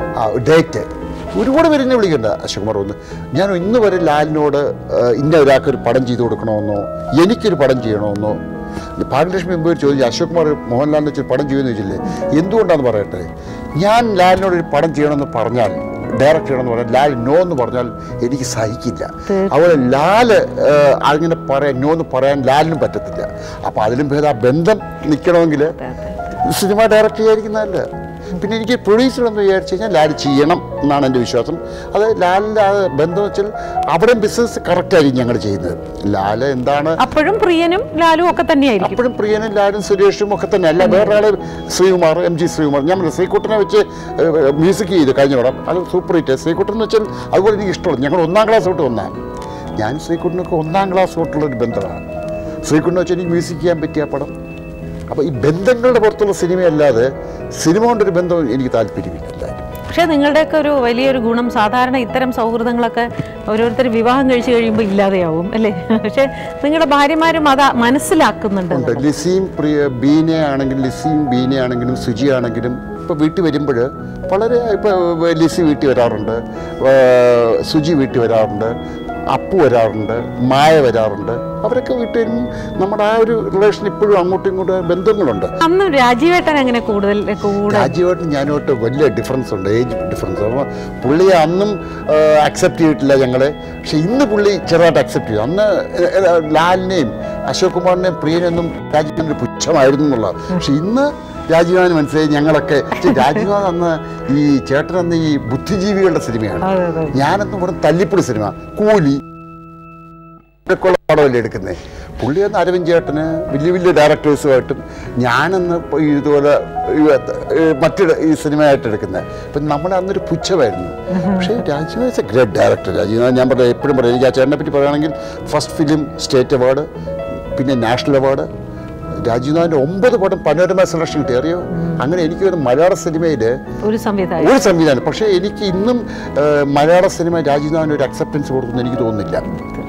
ഡേറ്റ് ഒരുപാട് പേര് എന്നെ വിളിക്കണ്ട അശോകുമാർ ഒന്ന് ഞാൻ ഇന്ന് വരെ ലാലിനോട് ആ, ഇന്ന ഒരാൾക്ക് ഒരു പടം ചെയ്തു കൊടുക്കണമെന്നോ എനിക്കൊരു പടം ചെയ്യണമെന്നോ ഭാഗ്യലക്ഷ്മി മുമ്പ് ഒരു ചോദിച്ചു അശോക് കുമാർ മോഹൻലാലിനെ വെച്ച് പടം ചെയ്യുമെന്ന് ചോദിച്ചില്ലേ എന്തുകൊണ്ടാന്ന് പറയട്ടെ ഞാൻ ലാലിനോട് ഒരു പടം ചെയ്യണമെന്ന് പറഞ്ഞാൽ ഡയറക്റ്റ് ചെയ്യണമെന്ന് പറഞ്ഞാൽ ലാൽ നോ എന്ന് പറഞ്ഞാൽ എനിക്ക് സഹിക്കില്ല അതുപോലെ ലാല് ആ, അങ്ങനെ പറയാൻ നോ എന്ന് പറയാൻ ലാലിനും പറ്റത്തില്ല അപ്പോൾ അതിലും ഭേദം ആ ബന്ധം നിൽക്കണമെങ്കിൽ സിനിമ ഡയറക്റ്റ് ചെയ്യാതിരിക്കുന്നതല്ല പിന്നെ എനിക്ക് പ്രൊഡ്യൂസർ എന്ന് വിചാരിച്ചു കഴിഞ്ഞാൽ ലാൽ ചെയ്യണം എന്നാണ് എൻ്റെ വിശ്വാസം അത് ലാലിൻ്റെ ആ ബന്ധം വെച്ചാൽ അവിടെയും ബിസിനസ് കറക്റ്റായിരിക്കും ഞങ്ങൾ ചെയ്യുന്നത് ലാല് എന്താണ് അപ്പോഴും പ്രിയനും ലാലും ഒക്കെ തന്നെയായിരിക്കും അപ്പോഴും പ്രിയനും ലാലും സുരേഷും ഒക്കെ തന്നെ അല്ല വേറെ ആള് ശ്രീകുമാർ എം ജി ശ്രീകുമാർ ഞാൻ പറഞ്ഞു, ശ്രീകുട്ടനെ വെച്ച് മ്യൂസിക് ചെയ്തു കഴിഞ്ഞ പടം അത് സൂപ്പർ ഹിറ്റ് ശ്രീകുട്ടൻ എന്ന് വെച്ചാൽ അതുപോലെ എനിക്ക് ഇഷ്ടമുള്ളൂ ഞങ്ങൾ ഒന്നാം ക്ലാസ് തൊട്ട് ഒന്നാണ് ഞാൻ ശ്രീകുട്ടനൊക്കെ ഒന്നാം ക്ലാസ് തൊട്ടുള്ളൊരു ബന്ധമാണ് ശ്രീകുട്ടനെ വെച്ച് എനിക്ക് മ്യൂസിക് ചെയ്യാൻ പറ്റിയ ആ പടം അപ്പോൾ ഈ ബന്ധങ്ങളുടെ പുറത്തുള്ള സിനിമയല്ലാതെ സിനിമ കൊണ്ടൊരു ബന്ധം എനിക്ക് താല്പര്യമില്ല എന്തായാലും പക്ഷേ നിങ്ങളുടെയൊക്കെ ഒരു വലിയൊരു ഗുണം സാധാരണ ഇത്തരം സൗഹൃദങ്ങളൊക്കെ ഓരോരുത്തർ വിവാഹം കഴിച്ചു കഴിയുമ്പോൾ ഇല്ലാതെയാവും അല്ലേ പക്ഷേ നിങ്ങളുടെ ഭാര്യമാരും അത് മനസ്സിലാക്കുന്നുണ്ട് ഉണ്ട് ലിസിയും പ്രിയ ബീനെ ആണെങ്കിലും ലിസിയും ബീനെ ആണെങ്കിലും സുജി ആണെങ്കിലും ഇപ്പോൾ വീട്ടിൽ വരുമ്പോൾ വളരെ ഇപ്പോൾ ലിസി വീട്ടിൽ വരാറുണ്ട് ആ, സുജി വീട്ടിൽ വരാറുണ്ട് അപ്പു വരാറുണ്ട് മായ വരാറുണ്ട് അവരൊക്കെ വീട്ടിൽ വരുമ്പോൾ നമ്മുടെ ആ ഒരു റിലേഷൻ ഇപ്പോഴും അങ്ങോട്ടും ഇങ്ങോട്ടും ബന്ധങ്ങളുണ്ട് അന്ന് രാജീവേട്ടൻ അങ്ങനെ കൂടുതൽ കൂടെ രാജീവായിട്ടും ഞാനുമായിട്ട് വലിയ ഡിഫറൻസ് ഉണ്ട് ഏജ് ഡിഫറൻസ് അപ്പോൾ പുള്ളിയെ അന്നും അക്സെപ്റ്റ് ചെയ്തിട്ടില്ല ഞങ്ങളെ പക്ഷെ ഇന്ന് പുള്ളി ചെറുതായിട്ട് അക്സെപ്റ്റ് ചെയ്തു അന്ന് ഏ, ഏ, ലാലിനെയും അശോക് കുമാറിനെയും പ്രിയനെന്നും രാജീവിൻ്റെ ഒരു പുച്ഛമായിരുന്നു എന്നുള്ളത് പക്ഷെ ഇന്ന് രാജീവാന് മനസ്സിലായി ഞങ്ങളൊക്കെ പക്ഷേ രാജീവാൻ അന്ന് ഈ ചേട്ടൻ അന്ന് ഈ ബുദ്ധിജീവികളുടെ സിനിമയാണ് അതെ അതെ ഞാനന്ന് പറഞ്ഞ തല്ലിപ്പൊളി സിനിമ കൂലി ഇതൊക്കെയുള്ള പടമല്ലേ എടുക്കുന്നത് പുള്ളി അന്ന് അരവിന്ദ് ചേട്ടന് വലിയ വലിയ ഡയറക്ടേഴ്സുമായിട്ടും ഞാനന്ന് ഇപ്പൊ ഈ ഇതുപോലെ ഈ ഈ മറ്റ് ഈ സിനിമയായിട്ട് എടുക്കുന്നത് അപ്പം നമ്മളെ അന്നൊരു പുച്ഛമായിരുന്നു പക്ഷേ Rajeev is a great director Rajeev ഞാൻ പറയാം എപ്പോഴും പറയാം എനിക്ക് ആ ചേട്ടനെ പറ്റി പറയുകയാണെങ്കിൽ ഫസ്റ്റ് ഫിലിം സ്റ്റേറ്റ് അവാർഡ് പിന്നെ നാഷണൽ അവാർഡ് രാജീവ്നാഥിൻ്റെ ഒമ്പത് പടം പനോരമ സെലക്ഷൻ കിട്ടി അറിയോ അങ്ങനെ എനിക്ക് തോന്നുന്നു മലയാള സിനിമയിൽ ഒരു സംവിധായകൻ ഒരു സംവിധാനം പക്ഷേ എനിക്ക് ഇന്നും ആ, മലയാള സിനിമ രാജീവ്നാഥിന് ഒരു അക്സെപ്റ്റൻസ് കൊടുക്കുന്നു എനിക്ക് തോന്നുന്നില്ല തീർച്ചയായും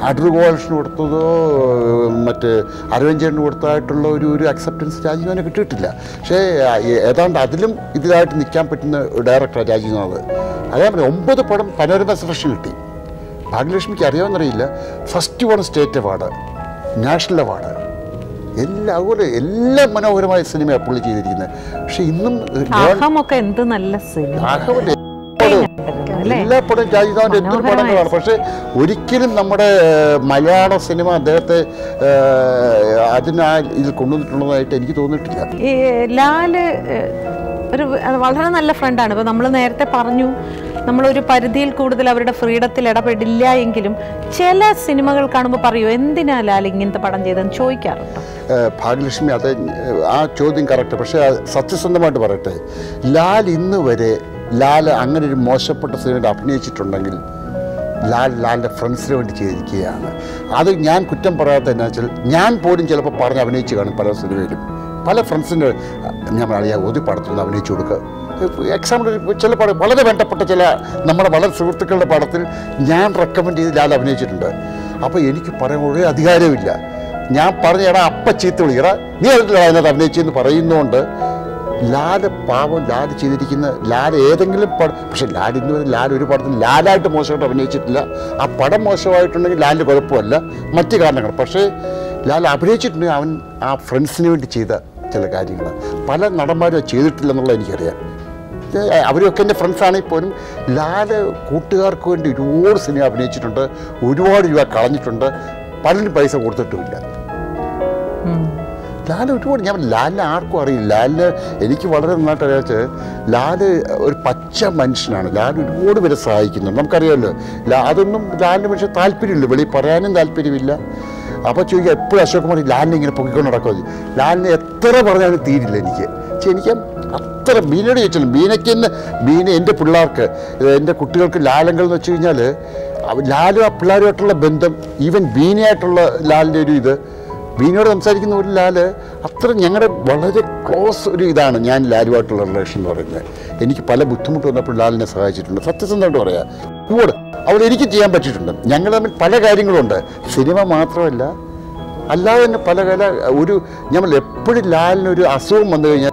അടൂർ ഗോപാലകൃഷ്ണന് കൊടുത്തതോ മറ്റ് അരവിന്ദ്രന് കൊടുത്തതായിട്ടുള്ള ഒരു ഒരു അക്സെപ്റ്റൻസ് രാജീവനെ കിട്ടിയിട്ടില്ല പക്ഷേ ആ, ഏ- ഏതാണ്ട് അതിലും ഇതിലായിട്ട് നിൽക്കാൻ പറ്റുന്ന ഡയറക്ടർ രാജീവ്നാഥ് അതേ പറഞ്ഞ ഒമ്പത് പടം പനോരമ സെലക്ഷൻ കിട്ടി ഭാഗ്യലക്ഷ്മിക്ക് അറിയാമെന്നറിയില്ല first one state award national award എല്ലാ അതുപോലെ എല്ലാം മനോഹരമായ സിനിമയാണ് പുള്ളി ചെയ്തിരിക്കുന്നത് പക്ഷെ ഇന്നും ജോൺ അഹമൊക്കെ എന്ത് നല്ല സിനിമ ആഹവന്റെ അല്ലേ? എല്ലാ പടം രാജധാനിയുടെ എത്ര മനോഹരമായ പടങ്ങളാണ് പക്ഷെ ഒരിക്കലും നമ്മുടെ ഏഹ്, മലയാള സിനിമ അദ്ദേഹത്തെ ഏഹ്, അതിനാ ഇതിൽ കൊണ്ടുവന്നിട്ടുള്ളതായിട്ട് എനിക്ക് തോന്നിയിട്ടില്ല ഈ ലാല് ഏഹ്, ഒരു അത് വളരെ നല്ല ഫ്രണ്ടാണ് ഇപ്പൊ നമ്മൾ നേരത്തെ പറഞ്ഞു നമ്മളൊരു പരിധിയിൽ കൂടുതൽ അവരുടെ ഫ്രീഡത്തിൽ ഇടപെടില്ല എങ്കിലും ചില സിനിമകൾ കാണുമ്പോൾ പറയൂ എന്തിനാ ലാൽ ഇങ്ങനത്തെ പടം ചെയ്തെന്ന് ചോദിക്കാറുണ്ട് ഏഹ്, ഭാഗ്യലക്ഷ്മി അത് ഏഹ്, ആ ചോദ്യം കറക്റ്റ് പക്ഷേ അത് സത്യസന്ധമായിട്ട് പറയട്ടെ ലാൽ ഇന്ന് വരെ ലാൽ അങ്ങനെ ഒരു മോശപ്പെട്ട സിനിമയിൽ അഭിനയിച്ചിട്ടുണ്ടെങ്കിൽ ലാൽ ലാലിൻ്റെ ഫ്രണ്ട്സിന് വേണ്ടി ചെയ്തിരിക്കുകയാണ് അത് ഞാൻ കുറ്റം പറയാത്ത എന്നാ വെച്ചാൽ ഞാൻ പോലും ചിലപ്പോൾ പറഞ്ഞ് അഭിനയിച്ച് കാണും പല സിനിമയിലും പല ഫ്രണ്ട്സിൻ്റെ ഞാൻ പറയാ ഒരു പടത്തിൽ നിന്ന് അഭിനയിച്ചു കൊടുക്കുക എക്സാമ്പിൾ ചില പടം വളരെ വേണ്ടപ്പെട്ട ചില നമ്മുടെ വളരെ സുഹൃത്തുക്കളുടെ പടത്തിൽ ഞാൻ റെക്കമെൻഡ് ചെയ്ത് ലാൽ അഭിനയിച്ചിട്ടുണ്ട് അപ്പോൾ എനിക്ക് പറയാൻ ഒരു അധികാരമില്ല ഞാൻ പറഞ്ഞ എടാ അപ്പ ചീത്ത വിളിക്കടാ നീ അതിൽ അതിനകത്ത് അഭിനയിച്ചെന്ന് പറയുന്നതുകൊണ്ട് ലാല് പാവം ലാല് ചെയ്തിരിക്കുന്ന ലാൽ ഏതെങ്കിലും പടം പക്ഷെ ലാൽ ഇന്ന് വരെ ലാൽ ഒരു പടത്തിൽ ലാലായിട്ട് മോശമായിട്ട് അഭിനയിച്ചിട്ടില്ല ആ പടം മോശമായിട്ടുണ്ടെങ്കിൽ ലാലിൻ്റെ കുഴപ്പമല്ല മറ്റു കാരണങ്ങൾ പക്ഷേ ലാൽ അഭിനയിച്ചിട്ടുണ്ടെങ്കിൽ അവൻ ആ ഫ്രണ്ട്സിന് വേണ്ടി ചെയ്ത ചില കാര്യങ്ങൾ പല നടന്മാരും അത് ചെയ്തിട്ടില്ലെന്നുള്ളത് എനിക്കറിയാം ഇത് അവരൊക്കെ എൻ്റെ ഫ്രണ്ട്സാണെങ്കിൽ പോലും ലാല് കൂട്ടുകാർക്ക് വേണ്ടി ഒരുപാട് സിനിമ അഭിനയിച്ചിട്ടുണ്ട് ഒരുപാട് രൂപ കളഞ്ഞിട്ടുണ്ട് പലരും പൈസ കൊടുത്തിട്ടുമില്ല ലാൽ ഒരുപാട് ഞാൻ ലാലിനെ ആർക്കും അറിയില്ല ലാലിന് എനിക്ക് വളരെ നന്നായിട്ട് അറിയാച്ച് ലാല് ഒരു പച്ച മനുഷ്യനാണ് ലാൽ ഒരുപാട് പേരെ സഹായിക്കുന്നുണ്ട് നമുക്കറിയാമല്ലോ ലാ അതൊന്നും ലാലിന് പക്ഷേ താല്പര്യമില്ല വെളി പറയാനും താല്പര്യമില്ല അപ്പോൾ ചോദിക്കുക എപ്പോഴും അശോക് കുമാർ ലാലിനെ ഇങ്ങനെ പൊക്കിക്കൊണ്ട് നടക്കുക ലാലിനെ എത്ര പറഞ്ഞാലും തീരില്ല എനിക്ക് പക്ഷേ എനിക്ക് അത്ര ബീനയോട് ചോദിച്ചാലും ബീനയ്ക്ക് തന്നെ ബീന എൻ്റെ പിള്ളേർക്ക് ഏഹ് എൻ്റെ കുട്ടികൾക്ക് ലാലങ്ങൾ എന്ന് വെച്ച് കഴിഞ്ഞാൽ അവ- ലാലും ആ പിള്ളേരുമായിട്ടുള്ള ബന്ധം ഈവൻ ബീനയായിട്ടുള്ള ലാലിൻ്റെ ഒരു ഇത് ബീനോട് സംസാരിക്കുന്ന ഒരു ലാല് അത്ര ഞങ്ങളുടെ വളരെ ക്ലോസ് ഒരു ഇതാണ് ഞാൻ ലാലുമായിട്ടുള്ള റിലേഷൻ എന്ന് പറയുന്നത് എനിക്ക് പല ബുദ്ധിമുട്ട് വന്നപ്പോൾ ലാലിനെ സഹായിച്ചിട്ടുണ്ട് സത്യസന്ധമായിട്ട് പറയാം കൂടെ അവിടെ എനിക്ക് ചെയ്യാൻ പറ്റിയിട്ടുണ്ട് ഞങ്ങൾ തമ്മിൽ പല കാര്യങ്ങളുണ്ട് സിനിമ മാത്രമല്ല അല്ലാതെ തന്നെ പല കല ഒരു ഞങ്ങൾ എപ്പോഴും ലാലിനൊരു അസുഖം വന്നു കഴിഞ്ഞാൽ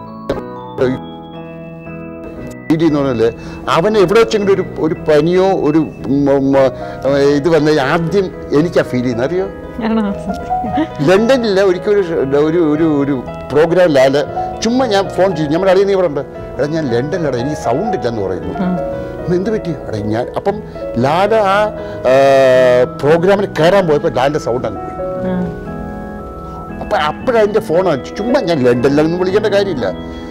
ഫീൽ എന്ന് പറഞ്ഞാൽ അവന് എവിടെ വെച്ചെങ്കിലും ഒരു ഒരു പനിയോ ഒരു ഉം, ഉം, ഇത് വന്ന ആദ്യം എനിക്കാ ഫീൽ ചെയ്യുന്നത് അറിയോ ആണോ ലണ്ടനിൽ ഒരിക്കൽ ഒരു ഷ- ഒരു ഒരു ഒരു പ്രോഗ്രാം ലാല് ചുമ്മാ ഞാൻ ഫോൺ ചെയ്തു നമ്മുടെ അറിയുന്ന ഇവിടെ ഉണ്ട് എടാ ഞാൻ ലണ്ടനിലടാ എനിക്ക് സൗണ്ട് ഇല്ലെന്ന് പറയുന്നു "ഇന്ന് എന്ത് പറ്റി എടാ ഞാൻ അപ്പം ലാല ആ പ്രോഗ്രാമിൽ കയറാൻ പോയപ്പോൾ ലാലിൻ്റെ സൗണ്ട് അങ്ങ് പോയി ആ. അപ്പം അപ്പോഴതിൻ്റെ ഫോൺ അടിച്ചു ചുമ്മാ ഞാൻ ലണ്ടനിലൊന്നും വിളിക്കേണ്ട കാര്യമില്ല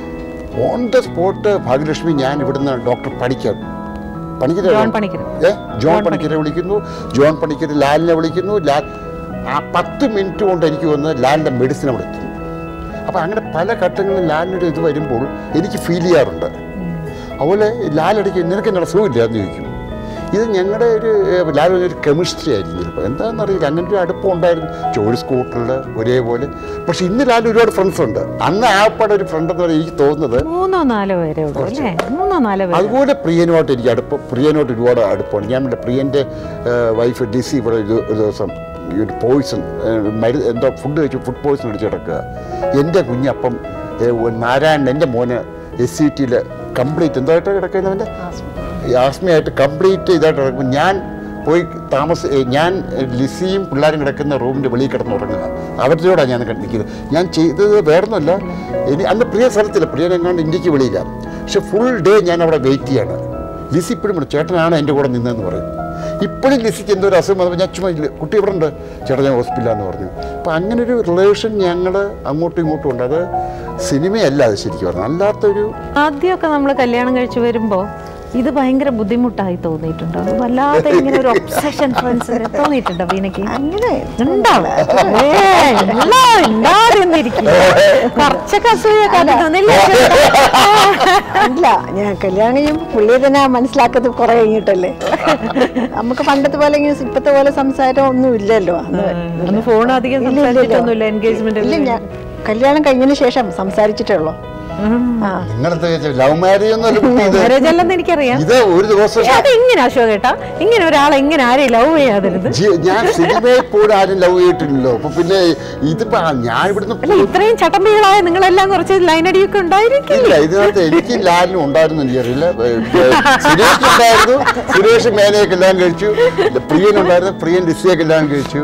ഓൺ ദ സ്പോട്ട് ഭാഗ്യലക്ഷ്മി ഞാൻ ഇവിടുന്ന് ഡോക്ടർ പണിക്കർ പണിക്കർ ജോൺ പണിക്കർ ഏ ജോൺ പണിക്കരെ വിളിക്കുന്നു ജോൺ പണിക്കർ ലാലിനെ വിളിക്കുന്നു ലാൽ ആ പത്ത് മിനിറ്റ് കൊണ്ട് എനിക്ക് വന്ന് ലാലിൻ്റെ മെഡിസിൻ അവിടെ എത്തുന്നു അപ്പോൾ അങ്ങനെ പല ഘട്ടങ്ങളിൽ ലാലിനൊരു ഇത് വരുമ്പോൾ എനിക്ക് ഫീൽ ചെയ്യാറുണ്ട് അതുപോലെ ലാലടിക്ക് നിനക്ക് എന്നെ സുഖമില്ല എന്ന് ചോദിക്കും ഇത് ഞങ്ങളുടെ ഒരു ഏഹ്, ലാൽ ഒരു കെമിസ്ട്രി ആയിരിക്കും ചിലപ്പോൾ എന്താണെന്നറിയില്ല അങ്ങനെ ഒരു അടുപ്പം ഉണ്ടായിരുന്നു ചോഴി സ്കൂട്ടറിൽ ഒരേപോലെ പക്ഷെ ഇന്ന് ലാൽ ഒരുപാട് ഫ്രണ്ട്സ് ഉണ്ട് അന്ന് ആപ്പാടെ ഒരു ഫ്രണ്ട് എന്ന് പറയാൻ എനിക്ക് തോന്നുന്നത് മൂന്നോ നാലോ പേരെ ഉള്ളൂ അല്ലേ മൂന്നോ നാലോ പേര് അതുപോലെ പ്രിയനുമായിട്ട് എനിക്ക് അടുപ്പം പ്രിയനുമായിട്ട് ഒരുപാട് അടുപ്പമാണ് ഞാൻ എൻ്റെ പ്രിയൻ്റെ വൈഫ് ഡിസി ഇവിടെ ഒരു ഒരു ദിവസം ഈ ഒരു പോയിസൺ മരു എന്തോ ഫുഡ് കഴിച്ച് ഫുഡ് പോയിസൺ അടിച്ച് കിടക്കുക എൻ്റെ കുഞ്ഞപ്പം ഏഹ്, ഒരു നാരായണൻ എൻ്റെ മോന് എസ് സി ടിയിൽ കംപ്ലീറ്റ് എന്തായിട്ട് കിടക്കുന്നവൻ്റെ ആസ്മയായിട്ട് കംപ്ലീറ്റ് ഇതായിട്ട് കിടക്കുമ്പോൾ ഞാൻ പോയി താമസ ഏ, ഞാൻ ഏ, ലിസിയും പിള്ളേരും കിടക്കുന്ന റൂമിൻ്റെ വെളിയിൽ കിടന്ന് ഉറങ്ങുക അവരുടെയോടാണ് ഞാൻ നിൽക്കുന്നത് ഞാൻ ചെയ്തത് വേറൊന്നുമല്ല ഇനി അന്ന് പ്രിയ സ്ഥലത്തില്ല പ്രിയനെങ്ങാണ്ട് ഇന്ത്യക്ക് വെളിയില്ല പക്ഷെ ഫുൾ ഡേ ഞാൻ അവിടെ വെയിറ്റ് ചെയ്യാണ് ലിസി ഇപ്പോഴും പറയും ചേട്ടനാണ് എൻ്റെ കൂടെ നിന്നതെന്ന് പറയും ഇപ്പോഴും ലിസിക്ക് എന്തോ ഒരു അസുഖം വന്നപ്പോൾ ഞാൻ ചുമ്മാ ഇല്ല കുട്ടി ഇവിടെ ഉണ്ട് ചേട്ടാ ഞാൻ ഹോസ്പിറ്റലാന്ന് പറഞ്ഞു അപ്പം അങ്ങനെ ഒരു റിലേഷൻ ഞങ്ങൾ അങ്ങോട്ടും ഇങ്ങോട്ടും ഉണ്ട് അത് സിനിമയല്ല അത് ശരിക്കും പറഞ്ഞാൽ അല്ലാത്തൊരു ആദ്യമൊക്കെ നമ്മൾ കല്യാണം കഴിച്ചു വരുമ്പോ ഇത് ഭയങ്കര ബുദ്ധിമുട്ടായി തോന്നിയിട്ടുണ്ടോ വല്ലാതെ ഇങ്ങനെ ഒരു ഒബ്സഷൻ ഫ്രണ്ട്സിന് തോന്നിയിട്ടുണ്ടോ വീണയ്ക്ക് അങ്ങനെ ഉണ്ടാവും ഏയ്, ഉള്ള, ഉണ്ടാതിരുന്നിരിക്കും. കുറച്ചൊക്കെ അസൂയൊക്കെ അത് തോന്നില്ലേ? അല്ല ഞാൻ കല്യാണം കഴിയുമ്പോൾ പുള്ളിയെ തന്നെ മനസ്സിലാക്കുന്നത് കുറെ കഴിഞ്ഞിട്ടല്ലേ നമുക്ക് പണ്ടത്തെ പോലെ ഇങ്ങനെ ഇപ്പത്തെ പോലെ സംസാരം ഒന്നും ഇല്ലല്ലോ അന്ന് അന്ന് ഫോൺ അധികം ഇല്ല, ഇല്ല, ഇല്ല. സംസാരിച്ചിട്ടൊന്നുമില്ല എൻഗേജ്മെന്റ് ഇല്ല ഞാൻ കല്യാണം കഴിഞ്ഞതിന് ശേഷം സംസാരിച്ചിട്ടേ ഉള്ളൂ ആ നിങ്ങളെന്താ ലവ് മാരേജ് ഒന്നും ഇത് മാരേജ് അല്ലെന്ന് എനിക്കറിയാം ഇത് ഒരു ദിവസം പക്ഷെ അത് എങ്ങനെ അശോക് ഏട്ടാ ഇങ്ങനെ ഒരാളെ എങ്ങനെ ആരെയും ലവ് ചെയ്യാതിരുത് ജി- ഞാൻ സിനിമയിൽ പോലും ആരും ലവ് ചെയ്തിട്ടില്ലല്ലോ അപ്പൊ പിന്നെ ഇതിപ്പോ ആ- ഞാൻ ഇവിടുന്ന് അല്ല ഇത്രയും ചട്ടമ്പികളായ നിങ്ങളെല്ലാം കുറച്ച് ലൈനടിയൊക്കെ ഉണ്ടായിരിക്കും ഇല്ല ഇതിനകത്ത് എനിക്ക് ലാലിനും ഉണ്ടായിരുന്നു എനിക്കറിയില്ല ഏ, ഏ, സുരേഷ് ഉണ്ടായിരുന്നു സുരേഷ് മേനയൊക്കെ എല്ലാം കഴിച്ചു പ്രിയൻ ഉണ്ടായിരുന്നു പ്രിയൻ ലിസിയൊക്കെ എല്ലാം കഴിച്ചു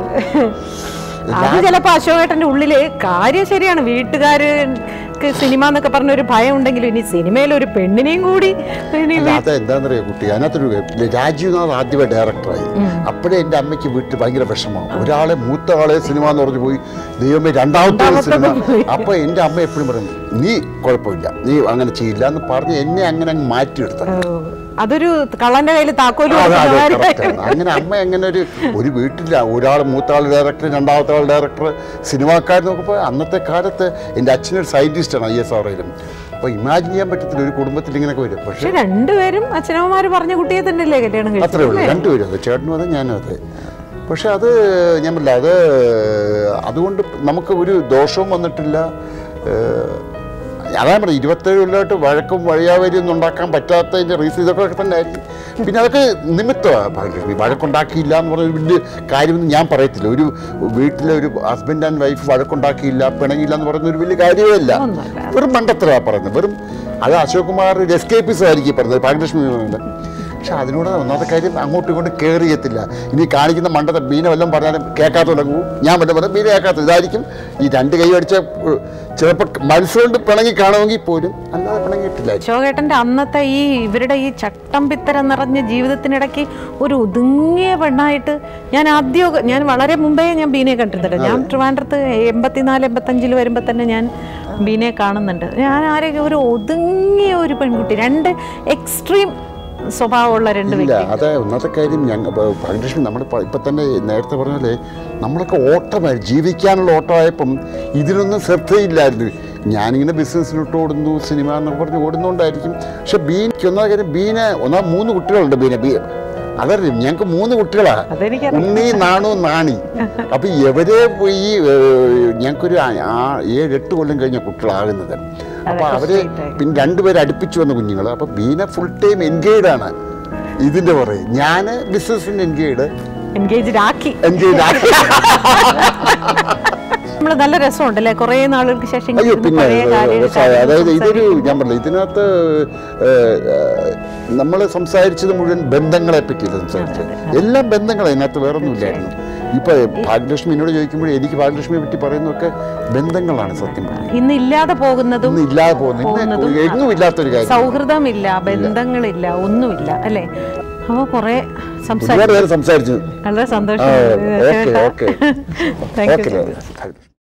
അത് ചിലപ്പോ അശോകേട്ടന്റെ ഉള്ളില് കാര്യം ശരിയാണ് വീട്ടുകാർക്ക് സിനിമ എന്നൊക്കെ പറഞ്ഞ ഒരു ഭയം ഉണ്ടെങ്കിലും ഇനി സിനിമയിൽ ഒരു പെണ്ണിനെയും കൂടി ഇനി അല്ല അത് എന്താണെന്നറിയോ കുട്ടി അതിനകത്തൊരു രാജീവ്നാഥ് ആദ്യമേ ഡയറക്ടറായി അപ്പോഴേ എൻ്റെ അമ്മയ്ക്ക് വീട്ടിൽ ഭയങ്കര വിഷമം ഒരാളെ മൂത്ത ആളെ സിനിമ എന്ന് പറഞ്ഞു പോയി ദൈവമേ രണ്ടാമത്തെ ഒരു സിനിമ അപ്പൊ എൻ്റെ അമ്മ എപ്പോഴും പറയും നീ കുഴപ്പമില്ല നീ അങ്ങനെ ചെയ്യില്ല എന്ന് പറഞ്ഞ് എന്നെ അങ്ങനെ അങ്ങ് മാറ്റിയെടുത്ത ഓ, അതൊരു കള്ളന്റെ കയ്യിൽ താക്കോല് അതെ, അതെ, കൊടുക്കുന്ന correct മാതിരി. ആണ്. അങ്ങനെ അമ്മ അങ്ങനെ ഒരു ഒരു വീട്ടില്ല ഒരാൾ മൂത്ത ആൾ ഡയറക്ടർ രണ്ടാമത്തെ ആൾ ഡയറക്ടർ സിനിമാക്കാർ നോക്കുമ്പോൾ അന്നത്തെ കാലത്ത് എൻ്റെ അച്ഛനൊരു സയൻറ്റിസ്റ്റാണ് ഐ എസ് ആറയിലും അപ്പോൾ ഇമാജിൻ ചെയ്യാൻ പറ്റത്തില്ല ഒരു കുടുംബത്തിൽ ഇങ്ങനെയൊക്കെ വരും പക്ഷേ പക്ഷെ രണ്ടുപേരും അച്ഛനമ്മമാര് പറഞ്ഞ കുട്ടിയെ തന്നെയല്ലേ കല്യാണം അത്രേ ഉള്ളൂ കഴിച്ചത് രണ്ടുപേരും അതെ ചേട്ടനും അതെ ഞാനും അതെ പക്ഷെ അത് ഞാൻ പറയില്ല അത് അതുകൊണ്ട് നമുക്ക് ഒരു ദോഷവും വന്നിട്ടില്ല ഏഹ്, അതാ പറയുന്നത് ഇരുപത്തേഴ് കൊല്ലമായിട്ട് വഴക്കും വഴിയാവരിയൊന്നും ഉണ്ടാക്കാൻ പറ്റാത്തതിൻ്റെ റീസൺ ഇതൊക്കെ തന്നെ ആയിരിക്കും പിന്നെ അതൊക്കെ നിമിത്തമാണ് ഭാഗ്യലക്ഷ്മി വഴക്കുണ്ടാക്കിയില്ല എന്ന് പറഞ്ഞ ഒരു വലിയ കാര്യമൊന്നും ഞാൻ പറയത്തില്ല ഒരു വീട്ടിലെ ഒരു ഹസ്ബൻഡ് ആൻഡ് വൈഫ് വഴക്കുണ്ടാക്കിയില്ല പിണങ്ങിയില്ല എന്ന് പറയുന്ന ഒരു വലിയ കാര്യമല്ല ഒന്നുമല്ല. വെറും മണ്ടത്തരമാണ് പറയുന്നത് വെറും അത് അശോക് കുമാർ ഒരു എസ്കേപ്പിസം ആയിരിക്കും ഈ പറയുന്നത് ഭാഗ്യലക്ഷ്മി പറയുന്നത് പക്ഷെ അതിനോട് ഒന്നാമത്തെ കാര്യം അങ്ങോട്ടും ഇങ്ങോട്ടും കയറിയത്തില്ല ഇനി കാണിക്കുന്ന മണ്ടത്തെ ബീന വല്ലതും പറഞ്ഞാലും കേൾക്കാത്ത തുടങ്ങും ഞാൻ വല്ലതും പറഞ്ഞാൽ ബീന കേൾക്കാത്ത ഇതായിരിക്കും ഈ രണ്ട് കൈ അടിച്ച ചിലപ്പോൾ മനസ്സുകൊണ്ട് പിണങ്ങി കാണുമെങ്കിൽ പോലും അല്ലാതെ പിണങ്ങിയിട്ടില്ലായിരിക്കും അശോകേട്ടന്റെ അന്നത്തെ ഈ ഇവരുടെ ഈ ചട്ടമ്പിത്തരം നിറഞ്ഞ ജീവിതത്തിനിടയ്ക്ക് ഒരു ഒതുങ്ങിയ പെണ്ണായിട്ട് ഞാൻ ആദ്യം ഞാൻ വളരെ മുമ്പേ ഞാൻ ബീനയെ കണ്ടിട്ടില്ല ഞാൻ ട്രിവാൻഡ്രത്ത് എൺപത്തിനാല് എൺപത്തഞ്ചിൽ വരുമ്പോൾ തന്നെ ഞാൻ ബീനയെ കാണുന്നുണ്ട് ഞാൻ ആരെയൊക്കെ ഒരു ഒതുങ്ങിയ ഒരു പെൺകുട്ടി രണ്ട് എക്സ്ട്രീം സ്വഭാവമുള്ള രണ്ട് ഇല്ല വ്യക്തി അതെ ഒന്നാമത്തെ കാര്യം ഞങ്ങൾ ഭാഗ്യലക്ഷ്മി നമ്മൾ ഇപ്പം തന്നെ നേരത്തെ പറഞ്ഞ പോലെ നമ്മളൊക്കെ ഓട്ടമായി ജീവിക്കാനുള്ള ഓട്ടമായപ്പം ഇതിനൊന്നും ശ്രദ്ധയില്ലായിരുന്നു ഞാനിങ്ങനെ ബിസിനസ്സിലോട്ട് ഓടുന്നു സിനിമ എന്നൊക്കെ പറഞ്ഞ് ഓടുന്നതുകൊണ്ടായിരിക്കും പക്ഷെ ബീനയ്ക്ക് ഒന്നാമത്തെ കാര്യം ബീന ഒന്നാ മൂന്ന് കുട്ടികളുണ്ട് ബീന ബീ അതറിയും ഞങ്ങൾക്ക് മൂന്ന് കുട്ടികളാ അതെനിക്കറിയാം. ഉണ്ണി നാണു നാണി അപ്പൊ എവരെ ഈ ഞങ്ങൾക്കൊരു ആ- ആ ഏഴ് എട്ട് കൊല്ലം കഴിഞ്ഞ കുട്ടികളാകുന്നത് അപ്പൊ അവര് പിന്നെ രണ്ടുപേരും അടുപ്പിച്ചു വന്ന കുഞ്ഞുങ്ങൾ അപ്പൊ ബീന ഫുൾ ടൈം എൻഗേജ് ആണ് ഇതിന്റെ പുറകെ ഞാന് ബിസിനസിന് എൻഗേജ് എൻഗേജ്ഡ് ആക്കി എൻഗേജ് നമ്മൾ നല്ല രസമുണ്ടല്ലേ കുറേ നാളുകൾക്ക് ശേഷം ഇങ്ങനെ അയ്യോ ഇരുന്ന് പിന്നെ പഴയ കാര്യങ്ങൾ രസമായി. അതായത് ഇതൊരു ഞാൻ പറഞ്ഞില്ല ഇതിനകത്ത് നമ്മൾ സംസാരിച്ചത് മുഴുവൻ ബന്ധങ്ങളെ പറ്റിയല്ല സംസാരിച്ചത് എല്ലാം ബന്ധങ്ങളെ ഇതിനകത്ത് വേറെ ഒന്നുമില്ലായിരുന്നു ഇപ്പൊ ഭാഗ്യലക്ഷ്മി എന്നോട് ചോദിക്കുമ്പോൾ എനിക്ക് ഭാഗ്യലക്ഷ്മിയെ പറ്റി പറയുന്നതൊക്കെ ബന്ധങ്ങളാണ് സത്യം പറഞ്ഞാൽ ഇന്ന് ഇല്ലാതെ പോകുന്നതും ഇന്ന് ഇല്ലാതെ പോകുന്നു പോകുന്നതും ഇന്ന് എങ്ങും ഇല്ലാത്തൊരു കാര്യം സൗഹൃദമില്ല ബന്ധങ്ങളില്ല ഒന്നുമില്ല അല്ലേ അപ്പോൾ കുറേ സംസാരിച്ചു ഒരുപാട് പേര് സംസാരിച്ചു വളരെ ആ, സന്തോഷം okay okay thank you okay